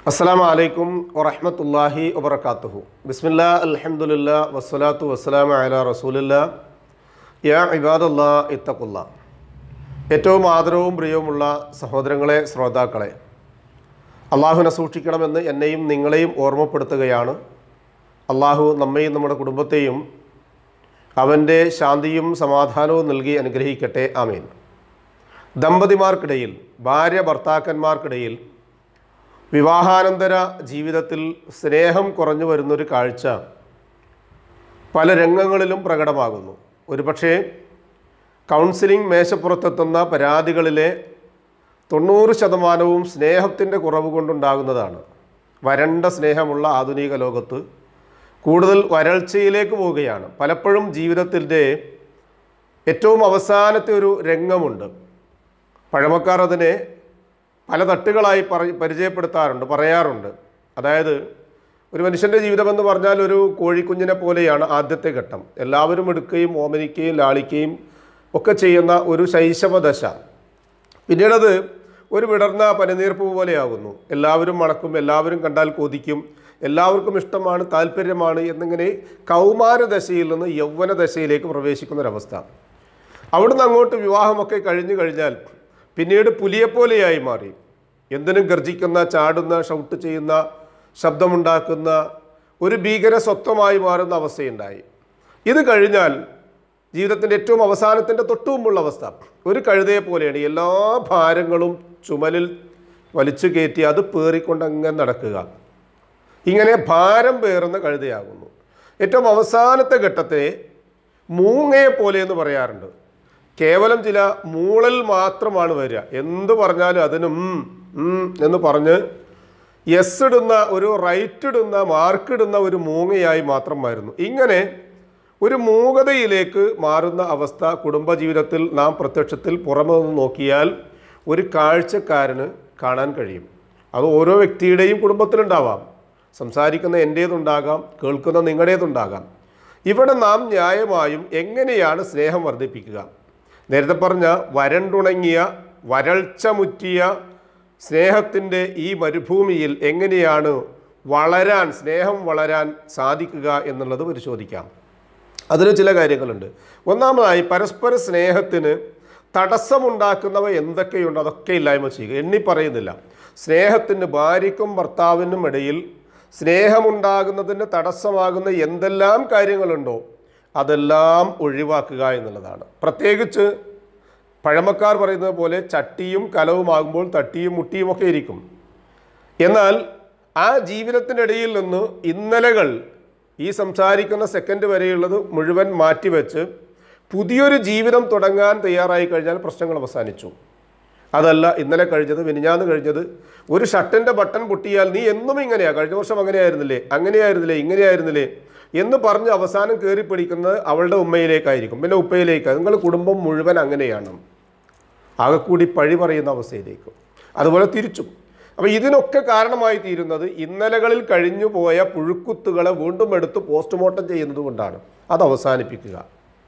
അസ്സാം വലൈക്കും വറഹമത്തല്ലാഹി വബർക്കാത്തുഹു ബിസ്മില്ലാ അൽഹംദുലില്ലാ വസ്സലാത്തു വസ്സലാമു അല റസൂലില്ലാ യാ ഇബാദല്ലാ ഇത്തഖുല്ല ഏറ്റവും ആദരവും പ്രിയവുമുള്ള സഹോദരങ്ങളെ ശ്രോതാക്കളെ അള്ളാഹുവിനെ സൂക്ഷിക്കണമെന്ന് എന്നെയും നിങ്ങളെയും ഓർമ്മപ്പെടുത്തുകയാണ് അള്ളാഹു നമ്മയും നമ്മുടെ കുടുംബത്തെയും അവൻ്റെ ശാന്തിയും സമാധാനവും നൽകി അനുഗ്രഹിക്കട്ടെ ആമീൻ ദമ്പതിമാർക്കിടയിൽ ഭാര്യ ഭർത്താക്കന്മാർക്കിടയിൽ വിവാഹാനന്തര ജീവിതത്തിൽ സ്നേഹം കുറഞ്ഞു വരുന്നൊരു കാഴ്ച പല രംഗങ്ങളിലും പ്രകടമാകുന്നു ഒരുപക്ഷേ കൗൺസിലിംഗ് മേശപ്പുറത്തെത്തുന്ന പരാതികളിലെ തൊണ്ണൂറ് ശതമാനവും സ്നേഹത്തിൻ്റെ കുറവ് കൊണ്ടുണ്ടാകുന്നതാണ് വരണ്ട സ്നേഹമുള്ള ആധുനിക ലോകത്ത് കൂടുതൽ വരൾച്ചയിലേക്ക് പോവുകയാണ് പലപ്പോഴും ജീവിതത്തിൻ്റെ ഏറ്റവും അവസാനത്തെ ഒരു രംഗമുണ്ട് പഴമക്കാർ അതിനെ പല തട്ടുകളായി പറ പരിചയപ്പെടുത്താറുണ്ട് പറയാറുണ്ട് അതായത് ഒരു മനുഷ്യൻ്റെ ജീവിതമെന്ന് പറഞ്ഞാൽ ഒരു കോഴിക്കുഞ്ഞിനെ പോലെയാണ് ആദ്യത്തെ ഘട്ടം എല്ലാവരും എടുക്കുകയും ഓമനിക്കുകയും ലാളിക്കുകയും ഒക്കെ ചെയ്യുന്ന ഒരു ശൈശവദശ പിന്നീടത് ഒരു വിടർന്ന പനിനീർപ്പ് പോലെയാകുന്നു എല്ലാവരും മണക്കും എല്ലാവരും കണ്ടാൽ കൊതിക്കും എല്ലാവർക്കും ഇഷ്ടമാണ് താല്പര്യമാണ് എന്നിങ്ങനെ കൗമാരദശയിൽ നിന്ന് യൗവന ദശയിലേക്ക് പ്രവേശിക്കുന്ന ഒരവസ്ഥ അവിടുന്ന് അങ്ങോട്ട് വിവാഹമൊക്കെ കഴിഞ്ഞു കഴിഞ്ഞാൽ പിന്നീട് പുലിയെപ്പോലെയായി മാറി എന്തിനും ഗർജിക്കുന്ന ചാടുന്ന ഷൗട്ട് ചെയ്യുന്ന ശബ്ദമുണ്ടാക്കുന്ന ഒരു ഭീകര സ്വത്വമായി മാറുന്ന അവസ്ഥയുണ്ടായി ഇത് കഴിഞ്ഞാൽ ജീവിതത്തിൻ്റെ ഏറ്റവും അവസാനത്തിൻ്റെ തൊട്ടുമുമ്പുള്ള അവസ്ഥ ഒരു കഴുതയെ പോലെയാണ് എല്ലാ ഭാരങ്ങളും ചുമലിൽ വലിച്ചു കയറ്റി അത് പേറിക്കൊണ്ട് അങ്ങനെ നടക്കുക ഇങ്ങനെ ഭാരം പേറുന്ന കഴുതയാകുന്നു ഏറ്റവും അവസാനത്തെ ഘട്ടത്തെ മൂങ്ങയെ പോലെ എന്ന് പറയാറുണ്ട് കേവലം ചില മൂളൽ മാത്രമാണ് വരിക എന്ത് പറഞ്ഞാലും അതിനും ഉം, ഉം എന്ന് പറഞ്ഞ് യെസ് ഇടുന്ന ഒരു റൈറ്റ് ഇടുന്ന മാർക്ക് ഇടുന്ന ഒരു മൂങ്ങയായി മാത്രമായിരുന്നു ഇങ്ങനെ ഒരു മൂകതയിലേക്ക് മാറുന്ന അവസ്ഥ കുടുംബജീവിതത്തിൽ നാം പ്രത്യക്ഷത്തിൽ പുറമെ നിന്ന് നോക്കിയാൽ ഒരു കാഴ്ചക്കാരന് കാണാൻ കഴിയും അത് ഓരോ വ്യക്തിയുടെയും കുടുംബത്തിലുണ്ടാവാം സംസാരിക്കുന്ന എൻ്റേതുണ്ടാകാം കേൾക്കുന്ന നിങ്ങളുടേതുണ്ടാകാം ഇവിടെ നാം ന്യായമായും എങ്ങനെയാണ് സ്നേഹം വർദ്ധിപ്പിക്കുക നേരത്തെ പറഞ്ഞ വരണ്ടുണങ്ങിയ വരൾച്ച മുറ്റിയ സ്നേഹത്തിൻ്റെ ഈ മരുഭൂമിയിൽ എങ്ങനെയാണ് വളരാൻ സ്നേഹം വളരാൻ സാധിക്കുക എന്നുള്ളത് പരിശോധിക്കാം അതിന് ചില കാര്യങ്ങളുണ്ട് ഒന്നാമതായി പരസ്പര സ്നേഹത്തിന് തടസ്സമുണ്ടാക്കുന്നവ എന്തൊക്കെയുണ്ട് അതൊക്കെ ഇല്ലായ്മ ചെയ്യുക എണ്ണി പറയുന്നില്ല സ്നേഹത്തിന് ഭാര്യയ്ക്കും ഭർത്താവിനും ഇടയിൽ സ്നേഹമുണ്ടാകുന്നതിന് തടസ്സമാകുന്ന എന്തെല്ലാം കാര്യങ്ങളുണ്ടോ അതെല്ലാം ഒഴിവാക്കുക എന്നുള്ളതാണ് പ്രത്യേകിച്ച് പഴമക്കാർ പറയുന്നത് പോലെ ചട്ടിയും കലവുമാകുമ്പോൾ തട്ടിയും മുട്ടിയും ഒക്കെ ഇരിക്കും എന്നാൽ ആ ജീവിതത്തിനിടയിൽ നിന്ന് ഇന്നലകൾ ഈ സംസാരിക്കുന്ന സെക്കൻഡ് വരെയുള്ളത് മുഴുവൻ മാറ്റിവെച്ച് പുതിയൊരു ജീവിതം തുടങ്ങാൻ തയ്യാറായി കഴിഞ്ഞാൽ പ്രശ്നങ്ങൾ അവസാനിച്ചു അതല്ല ഇന്നലെ കഴിഞ്ഞത് മിനിഞ്ഞാന്ന് കഴിഞ്ഞത് ഒരു ഷർട്ടിൻ്റെ ബട്ടൺ പൊട്ടിയാൽ നീ എന്നും ഇങ്ങനെയാ കഴിഞ്ഞ വർഷം അങ്ങനെയായിരുന്നില്ലേ അങ്ങനെയായിരുന്നില്ലേ ഇങ്ങനെയായിരുന്നില്ലേ എന്ന് പറഞ്ഞ് അവസാനം കയറി പിടിക്കുന്നത് അവളുടെ ഉമ്മയിലേക്കായിരിക്കും പിന്നെ ഉപ്പയിലേക്ക് നിങ്ങൾ കുടുംബം മുഴുവൻ അങ്ങനെയാണ് ആകെക്കൂടി പഴി പറയുന്ന അവസ്ഥയിലേക്ക് അതുപോലെ തിരിച്ചും അപ്പോൾ ഇതിനൊക്കെ കാരണമായി തീരുന്നത് ഇന്നലകളിൽ കഴിഞ്ഞു പോയ പുഴുക്കുത്തുകളെ വീണ്ടും എടുത്ത് പോസ്റ്റ്മോർട്ടം ചെയ്യുന്നത് കൊണ്ടാണ് അത് അവസാനിപ്പിക്കുക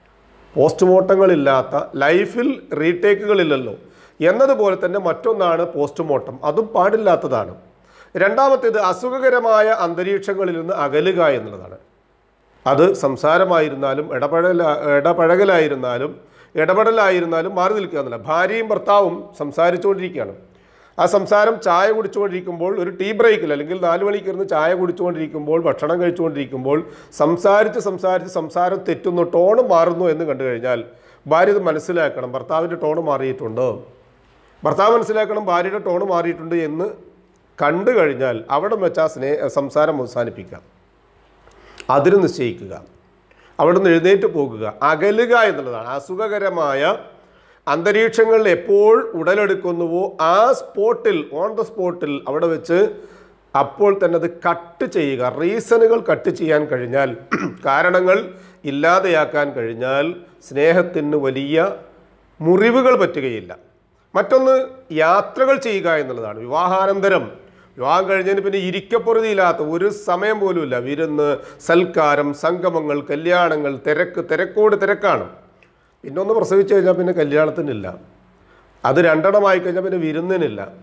പോസ്റ്റ്മോർട്ടങ്ങളില്ലാത്ത ലൈഫിൽ റീടേക്കുകളില്ലല്ലോ എന്നതുപോലെ തന്നെ മറ്റൊന്നാണ് പോസ്റ്റ്മോർട്ടം അതും പാടില്ലാത്തതാണ് രണ്ടാമത്തേത് അസുഖകരമായ അന്തരീക്ഷങ്ങളിൽ നിന്ന് അകലുക എന്നുള്ളതാണ് അത് സംസാരമായിരുന്നാലും ഇടപെടല ഇടപഴകലായിരുന്നാലും ഇടപെടലായിരുന്നാലും മാറി നിൽക്കുക എന്നല്ല ഭാര്യയും ഭർത്താവും സംസാരിച്ചുകൊണ്ടിരിക്കുകയാണ് ആ സംസാരം ചായ കുടിച്ചുകൊണ്ടിരിക്കുമ്പോൾ ഒരു ടീ ബ്രേക്കിൽ അല്ലെങ്കിൽ നാല് മണിക്ക് ഇരുന്ന് ചായ കുടിച്ചുകൊണ്ടിരിക്കുമ്പോൾ ഭക്ഷണം കഴിച്ചുകൊണ്ടിരിക്കുമ്പോൾ സംസാരിച്ച് സംസാരിച്ച് സംസാരം തെറ്റുന്നു ടോണ് മാറുന്നു എന്ന് കണ്ടു കഴിഞ്ഞാൽ ഭാര്യ ഇത് മനസ്സിലാക്കണം ഭർത്താവിൻ്റെ ടോണ് മാറിയിട്ടുണ്ട് ഭർത്താവ് മനസ്സിലാക്കണം ഭാര്യയുടെ ടോണ് മാറിയിട്ടുണ്ട് എന്ന് കണ്ടു കഴിഞ്ഞാൽ അവിടെ വെച്ച് ആ സ്നേഹ സംസാരം അവസാനിപ്പിക്കാം അതിന് നിശ്ചയിക്കുക അവിടെ നിന്ന് എഴുന്നേറ്റ് പോകുക അകലുക എന്നുള്ളതാണ് അസുഖകരമായ അന്തരീക്ഷങ്ങളിൽ എപ്പോൾ ഉടലെടുക്കുന്നുവോ ആ സ്പോട്ടിൽ ഓൺ ദ സ്പോട്ടിൽ അവിടെ വെച്ച് അപ്പോൾ തന്നെ അത് കട്ട് ചെയ്യുക റീസണുകൾ കട്ട് ചെയ്യാൻ കഴിഞ്ഞാൽ കാരണങ്ങൾ ഇല്ലാതെയാക്കാൻ കഴിഞ്ഞാൽ സ്നേഹത്തിന് വലിയ മുറിവുകൾ പറ്റുകയില്ല മറ്റൊന്ന് യാത്രകൾ ചെയ്യുക എന്നുള്ളതാണ് വിവാഹാനന്തരം വിവാഹം കഴിഞ്ഞതിന് പിന്നെ ഇരിക്കപ്പൊറുതിയില്ലാത്ത ഒരു സമയം പോലുമില്ല വിരുന്ന് സൽക്കാരം സംഗമങ്ങൾ കല്യാണങ്ങൾ തിരക്ക് തിരക്കോട് തിരക്കാണ് പിന്നെ ഒന്ന് പ്രസവിച്ചു കഴിഞ്ഞാൽ പിന്നെ കല്യാണത്തിനില്ല അത് രണ്ടെണ്ണമായി കഴിഞ്ഞാൽ പിന്നെ വിരുന്നിനില്ല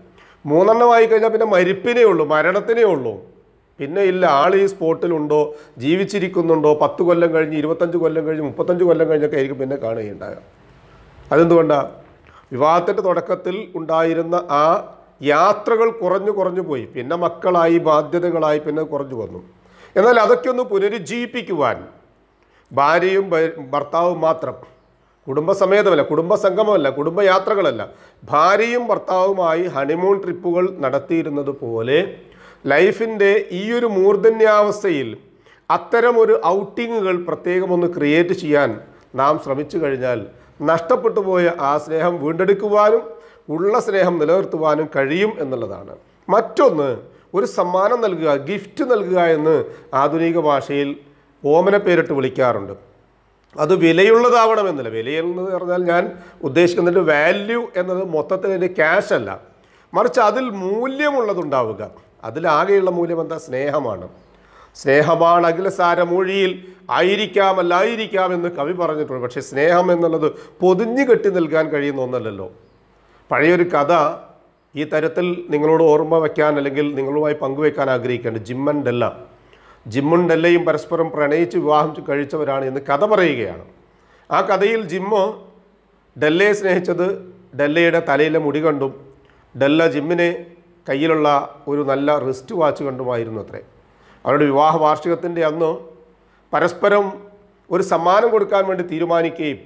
മൂന്നെണ്ണമായി കഴിഞ്ഞാൽ പിന്നെ മരിപ്പിനേ ഉള്ളൂ മരണത്തിനേ ഉള്ളൂ പിന്നെ ഇല്ല ആൾ ഈ സ്പോട്ടിലുണ്ടോ ജീവിച്ചിരിക്കുന്നുണ്ടോ പത്ത് കൊല്ലം കഴിഞ്ഞ് ഇരുപത്തഞ്ച് കൊല്ലം കഴിഞ്ഞ് മുപ്പത്തഞ്ച് കൊല്ലം കഴിഞ്ഞൊക്കെ ആയിരിക്കും പിന്നെ കാണുകയുണ്ടാകുക അതെന്തുകൊണ്ടാണ് വിവാഹത്തിൻ്റെ തുടക്കത്തിൽ ഉണ്ടായിരുന്ന ആ യാത്രകൾ കുറഞ്ഞു കുറഞ്ഞു പോയി പിന്നെ മക്കളായി ബാധ്യതകളായി പിന്നെ കുറഞ്ഞു വന്നു എന്നാൽ അതൊക്കെ ഒന്ന് പുനരുജ്ജീവിപ്പിക്കുവാൻ ഭാര്യയും ഭ- ഭർത്താവും മാത്രം കുടുംബസമേതമല്ല കുടുംബസംഗമല്ല കുടുംബയാത്രകളല്ല ഭാര്യയും ഭർത്താവുമായി ഹണിമൂൺ ട്രിപ്പുകൾ നടത്തിയിരുന്നത് പോലെ ലൈഫിൻ്റെ ഈ ഒരു മൂർധന്യാവസ്ഥയിൽ അത്തരം ഒരു ഔട്ടിങ്ങുകൾ പ്രത്യേകം ഒന്ന് ക്രിയേറ്റ് ചെയ്യാൻ നാം ശ്രമിച്ചു കഴിഞ്ഞാൽ നഷ്ടപ്പെട്ടു പോയ ആ സ്നേഹം വീണ്ടെടുക്കുവാനും ഉള്ള സ്നേഹം നിലനിർത്തുവാനും കഴിയും എന്നുള്ളതാണ് മറ്റൊന്ന് ഒരു സമ്മാനം നൽകുക ഗിഫ്റ്റ് നൽകുക എന്ന് ആധുനിക ഭാഷയിൽ ഓമന പേരിട്ട് വിളിക്കാറുണ്ട് അത് വിലയുള്ളതാവണമെന്നില്ല വിലയെന്ന് പറഞ്ഞാൽ ഞാൻ ഉദ്ദേശിക്കുന്നതിൻ്റെ വാല്യൂ എന്നത് മൊത്തത്തിൽ അതിൻ്റെ ക്യാഷ് അല്ല മറിച്ച് അതിൽ മൂല്യമുള്ളതുണ്ടാവുക അതിലാകെയുള്ള മൂല്യം എന്താ സ്നേഹമാണ് സ്നേഹമാണ് അഖിലസാരമൊഴിയിൽ ആയിരിക്കാമല്ലായിരിക്കാം എന്ന് കവി പറഞ്ഞിട്ടുണ്ട് പക്ഷേ സ്നേഹം എന്നുള്ളത് പൊതിഞ്ഞു കെട്ടി നൽകാൻ കഴിയുന്ന ഒന്നല്ലല്ലോ പഴയൊരു കഥ ഈ തരത്തിൽ നിങ്ങളോട് ഓർമ്മ വയ്ക്കാൻ അല്ലെങ്കിൽ നിങ്ങളുമായി പങ്കുവയ്ക്കാൻ ആഗ്രഹിക്കേണ്ട ജിമ്മൻ ഡെല്ല ജിമ്മും ഡെല്ലയും പരസ്പരം പ്രണയിച്ച് വിവാഹം കഴിച്ചവരാണ് എന്ന് കഥ പറയുകയാണ് ആ കഥയിൽ ജിമ്മ് ഡെല്ലയെ സ്നേഹിച്ചത് ഡെല്ലയുടെ തലയിലെ മുടി കണ്ടും ഡെല്ല ജിമ്മിനെ കയ്യിലുള്ള ഒരു നല്ല റിസ്റ്റ് വാച്ച് കണ്ടുമായിരുന്നു അത്രേ അവരുടെ വിവാഹ വാർഷികത്തിൻ്റെ അന്ന് പരസ്പരം ഒരു സമ്മാനം കൊടുക്കാൻ വേണ്ടി തീരുമാനിക്കുകയും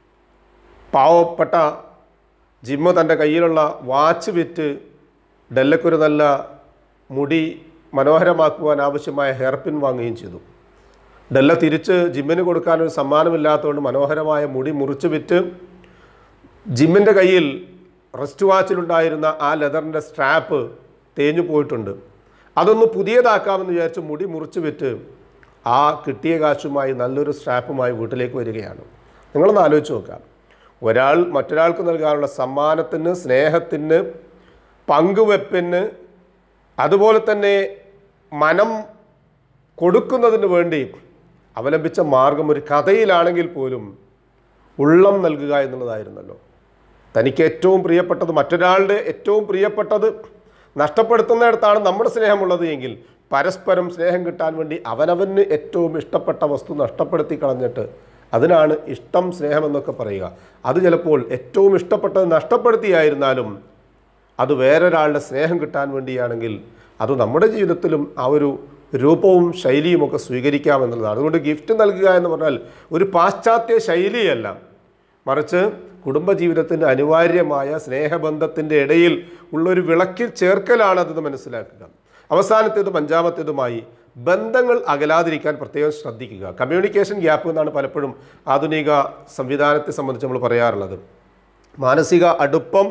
പാവപ്പെട്ട ജിമ്മ് തൻ്റെ കയ്യിലുള്ള വാച്ച് വിറ്റ് ഡെല്ലക്കൊരു നല്ല മുടി മനോഹരമാക്കുവാൻ ആവശ്യമായ ഹെയർ പിൻ വാങ്ങുകയും ചെയ്തു ഡെല്ല തിരിച്ച് ജിമ്മിന് കൊടുക്കാനൊരു സമ്മാനമില്ലാത്തതുകൊണ്ട് മനോഹരമായ മുടി മുറിച്ച് വിറ്റ് ജിമ്മിൻ്റെ കയ്യിൽ റെസ്റ്റ് വാച്ചിലുണ്ടായിരുന്ന ആ ലെതറിൻ്റെ സ്ട്രാപ്പ് തേഞ്ഞു പോയിട്ടുണ്ട് അതൊന്ന് പുതിയതാക്കാമെന്ന് വിചാരിച്ച് മുടി മുറിച്ച് വിറ്റ് ആ കിട്ടിയ കാശുമായി നല്ലൊരു സ്ട്രാപ്പുമായി വീട്ടിലേക്ക് വരികയാണ് നിങ്ങളൊന്ന് ആലോചിച്ച് നോക്കാം ഒരാൾ മറ്റൊരാൾക്ക് നൽകാനുള്ള സമ്മാനത്തിന് സ്നേഹത്തിന് പങ്കുവെപ്പിന് അതുപോലെ തന്നെ മനം കൊടുക്കുന്നതിന് വേണ്ടി അവലംബിച്ച മാർഗം ഒരു കഥയിലാണെങ്കിൽ പോലും ഉള്ളം നൽകുക എന്നുള്ളതായിരുന്നല്ലോ തനിക്ക് ഏറ്റവും പ്രിയപ്പെട്ടത് മറ്റൊരാളുടെ ഏറ്റവും പ്രിയപ്പെട്ടത് നഷ്ടപ്പെടുത്തുന്നിടത്താണ് നമ്മുടെ സ്നേഹമുള്ളത് എങ്കിൽ പരസ്പരം സ്നേഹം കിട്ടാൻ വേണ്ടി അവനവന് ഏറ്റവും ഇഷ്ടപ്പെട്ട വസ്തു നഷ്ടപ്പെടുത്തി കളഞ്ഞിട്ട് അതിനാണ് ഇഷ്ടം സ്നേഹം എന്നൊക്കെ പറയുക അത് ചിലപ്പോൾ ഏറ്റവും ഇഷ്ടപ്പെട്ടത് നഷ്ടപ്പെടുത്തിയായിരുന്നാലും അത് വേറൊരാളുടെ സ്നേഹം കിട്ടാൻ വേണ്ടിയാണെങ്കിൽ അത് നമ്മുടെ ജീവിതത്തിലും ആ ഒരു രൂപവും ശൈലിയും ഒക്കെ സ്വീകരിക്കാമെന്നുള്ളതാണ് അതുകൊണ്ട് ഗിഫ്റ്റ് നൽകുക എന്ന് പറഞ്ഞാൽ ഒരു പാശ്ചാത്യ ശൈലിയല്ല മറിച്ച് കുടുംബജീവിതത്തിൻ്റെ അനിവാര്യമായ സ്നേഹബന്ധത്തിൻ്റെ ഇടയിൽ ഉള്ളൊരു വിളക്കിൽ ചേർക്കലാണ് അതെന്ന് മനസ്സിലാക്കുക അവസാനത്തേതും അഞ്ചാമത്തേതുമായി ബന്ധങ്ങൾ അകലാതിരിക്കാൻ പ്രത്യേകം ശ്രദ്ധിക്കുക കമ്മ്യൂണിക്കേഷൻ ഗ്യാപ്പ് എന്നാണ് പലപ്പോഴും ആധുനിക സംവിധാനത്തെ സംബന്ധിച്ച് നമ്മൾ പറയാറുള്ളത് മാനസിക അടുപ്പം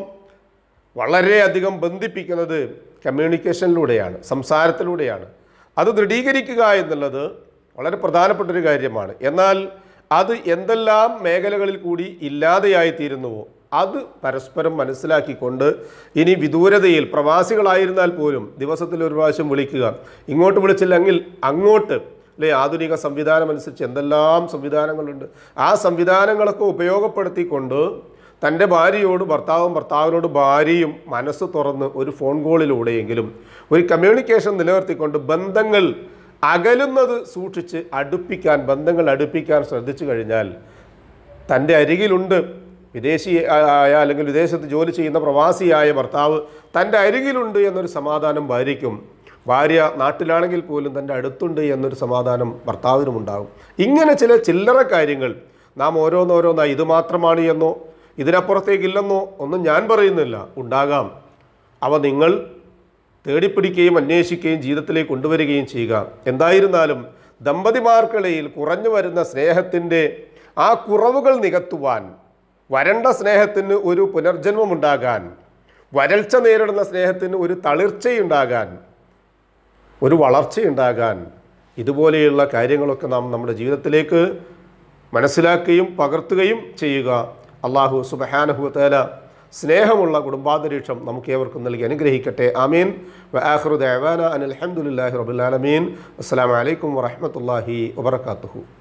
വളരെയധികം ബന്ധിപ്പിക്കുന്നത് കമ്മ്യൂണിക്കേഷനിലൂടെയാണ് സംസാരത്തിലൂടെയാണ് അത് ദൃഢീകരിക്കുക എന്നുള്ളത് വളരെ പ്രധാനപ്പെട്ട ഒരു കാര്യമാണ് എന്നാൽ അത് എന്തെല്ലാം മേഖലകളിൽ കൂടി ഇല്ലാതെയായി തീരുന്നുവോ അത് പരസ്പരം മനസ്സിലാക്കിക്കൊണ്ട് ഇനി വിദൂരതയിൽ പ്രവാസികളായിരുന്നാൽ പോലും ദിവസത്തിൽ ഒരു പ്രാവശ്യം വിളിക്കുക ഇങ്ങോട്ട് വിളിച്ചില്ലെങ്കിൽ അങ്ങോട്ട് അല്ലേ ആധുനിക സംവിധാനം അനുസരിച്ച് എന്തെല്ലാം സംവിധാനങ്ങളുണ്ട് ആ സംവിധാനങ്ങളൊക്കെ ഉപയോഗപ്പെടുത്തിക്കൊണ്ട് തൻ്റെ ഭാര്യയോട് ഭർത്താവും ഭർത്താവിനോട് ഭാര്യയും മനസ്സ് തുറന്ന് ഒരു ഫോൺ കോളിലൂടെയെങ്കിലും ഒരു കമ്മ്യൂണിക്കേഷൻ നിലനിർത്തിക്കൊണ്ട് ബന്ധങ്ങൾ അകലുന്നത് സൂക്ഷിച്ച് അടുപ്പിക്കാൻ ബന്ധങ്ങൾ അടുപ്പിക്കാൻ ശ്രദ്ധിച്ചു കഴിഞ്ഞാൽ തൻ്റെ അരികിലുണ്ട് വിദേശി ആയ അല്ലെങ്കിൽ വിദേശത്ത് ജോലി ചെയ്യുന്ന പ്രവാസിയായ ഭർത്താവ് തൻ്റെ അരികിലുണ്ട് എന്നൊരു സമാധാനം ഭാര്യയ്ക്കും ഭാര്യ നാട്ടിലാണെങ്കിൽ പോലും തൻ്റെ അടുത്തുണ്ട് എന്നൊരു സമാധാനം ഭർത്താവിനും ഉണ്ടാകും ഇങ്ങനെ ചില ചില്ലറ കാര്യങ്ങൾ നാം ഓരോന്നോരോന്നായി ഇത് മാത്രമാണ് എന്നോ ഇതിനപ്പുറത്തേക്കില്ലെന്നോ ഒന്നും ഞാൻ പറയുന്നില്ല ഉണ്ടാകാം അവ നിങ്ങൾ തേടിപ്പിടിക്കുകയും അന്വേഷിക്കുകയും ജീവിതത്തിലേക്ക് കൊണ്ടുവരികയും ചെയ്യുക എന്തായിരുന്നാലും ദമ്പതിമാർക്കിടയിൽ കുറഞ്ഞു വരുന്ന സ്നേഹത്തിൻ്റെ ആ കുറവുകൾ നികത്തുവാൻ വരണ്ട സ്നേഹത്തിന് ഒരു പുനർജന്മമുണ്ടാകാൻ വരൾച്ച നേരിടുന്ന സ്നേഹത്തിന് ഒരു തളിർച്ചയുണ്ടാകാൻ ഒരു വളർച്ചയുണ്ടാകാൻ ഇതുപോലെയുള്ള കാര്യങ്ങളൊക്കെ നാം നമ്മുടെ ജീവിതത്തിലേക്ക് മനസ്സിലാക്കുകയും പകർത്തുകയും ചെയ്യുക അള്ളാഹു സുബഹാനഹുത്തേല സ്നേഹമുള്ള കുടുംബാന്തരീക്ഷം നമുക്ക് ഏവർക്കും നൽകി അനുഗ്രഹിക്കട്ടെ ആമീൻ വആഖിറു ദഅവാന അനിൽ ഹംദുലില്ലാഹി റബ്ബിൽ ആലമീൻ അസ്സലാമു അലൈക്കും വറഹ്മത്തുള്ളാഹി വബറകാതുഹു